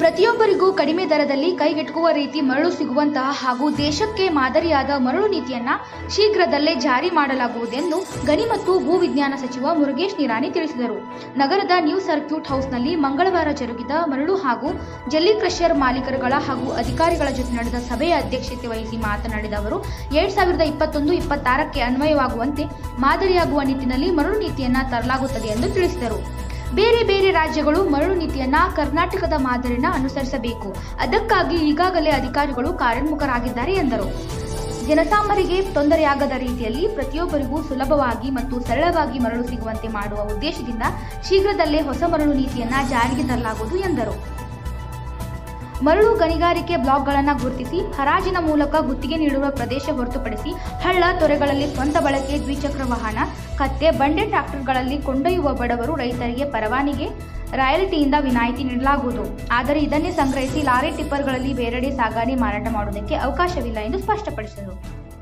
ಪ್ರತಿಯೊಬ್ಬರಿಗೂ ಕಡಿಮೆ ದರದಲ್ಲಿ ಕೈಗೆಟುಕುವ ರೀತಿ ಮರಳು ಸಿಗುವಂತಹ ಹಾಗೂ ದೇಶಕ್ಕೆ ಮಾದರಿಯಾದ ಮರಳು ನೀತಿಯನ್ನ ಶೀಘ್ರದಲ್ಲೇ ಜಾರಿ ಮಾಡಲಾಗುವುದೆಂದು ಗಣಿ ಮತ್ತು ಭೂ ವಿಜ್ಞಾನ ಸಚಿವ ಮುರುಗೇಶ್ ನಿರಾಣಿ ತಿಳಿಸಿದರು ನಗರದ ನ್ಯೂ ಸರ್ಕ್ಯೂಟ್ ಹೌಸ್ನಲ್ಲಿ ಮಂಗಳವಾರ ಜರುಗಿದ ಮರಳು ಹಾಗೂ ಜಲ್ಲಿ ಕ್ರಷರ್ ಮಾಲೀಕರುಗಳ ಹಾಗೂ ಅಧಿಕಾರಿಗಳ ಜೊತೆ ನಡೆದ ಸಭೆಯ ಅಧ್ಯಕ್ಷತೆ ವಹಿಸಿ ಮಾತನಾಡಿದ ಅವರು ಎರಡ್ ಸಾವಿರದ ಇಪ್ಪತ್ತೊಂದು ಇಪ್ಪತ್ತಾರಕ್ಕೆ ಅನ್ವಯವಾಗುವಂತೆ ಮಾದರಿಯಾಗುವ ನಿಟ್ಟಿನಲ್ಲಿ ಮರಳು ನೀತಿಯನ್ನ ತರಲಾಗುತ್ತದೆ ಎಂದು ತಿಳಿಸಿದರು ಬೇರೆ ಬೇರೆ ರಾಜ್ಯಗಳು ಮರಳು ನೀತಿಯನ್ನ ಕರ್ನಾಟಕದ ಮಾದರಿನ ಅನುಸರಿಸಬೇಕು ಅದಕ್ಕಾಗಿ ಈಗಾಗಲೇ ಅಧಿಕಾರಿಗಳು ಕಾರ್ಯೋನ್ಮುಖರಾಗಿದ್ದಾರೆ ಎಂದರು ಜನಸಾಮಾನ್ಯರಿಗೆ ತೊಂದರೆಯಾಗದ ರೀತಿಯಲ್ಲಿ ಪ್ರತಿಯೊಬ್ಬರಿಗೂ ಸುಲಭವಾಗಿ ಮತ್ತು ಸರಳವಾಗಿ ಮರಳು ಸಿಗುವಂತೆ ಮಾಡುವ ಉದ್ದೇಶದಿಂದ ಶೀಘ್ರದಲ್ಲೇ ಹೊಸ ಮರಳು ನೀತಿಯನ್ನ ಜಾರಿಗೆ ತರಲಾಗುವುದು ಎಂದರು ಮರಳು ಗಣಿಗಾರಿಕೆ ಬ್ಲಾಕ್ಗಳನ್ನು ಗುರುತಿಸಿ ಹರಾಜಿನ ಮೂಲಕ ಗುತ್ತಿಗೆ ನೀಡುವ ಪ್ರದೇಶ ಹೊರತುಪಡಿಸಿ ಹಳ್ಳ ತೊರೆಗಳಲ್ಲಿ ಸ್ವಂತ ಬಳಕೆ ದ್ವಿಚಕ್ರ ವಾಹನ ಕತ್ತೆ ಬಂಡೆ ಟ್ರಾಕ್ಟರ್ಗಳಲ್ಲಿ ಕೊಂಡೊಯ್ಯುವ ಬಡವರು ರೈತರಿಗೆ ಪರವಾನಿಗೆ ರಾಯಲ್ಟಿಯಿಂದ ವಿನಾಯಿತಿ ನೀಡಲಾಗುವುದು ಆದರೆ ಇದನ್ನೇ ಸಂಗ್ರಹಿಸಿ ಲಾರಿ ಟಿಪ್ಪರ್ಗಳಲ್ಲಿ ಬೇರೆಡೆ ಸಾಗಣೆ ಮಾರಾಟ ಮಾಡುವುದಕ್ಕೆ ಅವಕಾಶವಿಲ್ಲ ಎಂದು ಸ್ಪಷ್ಟಪಡಿಸಿದರು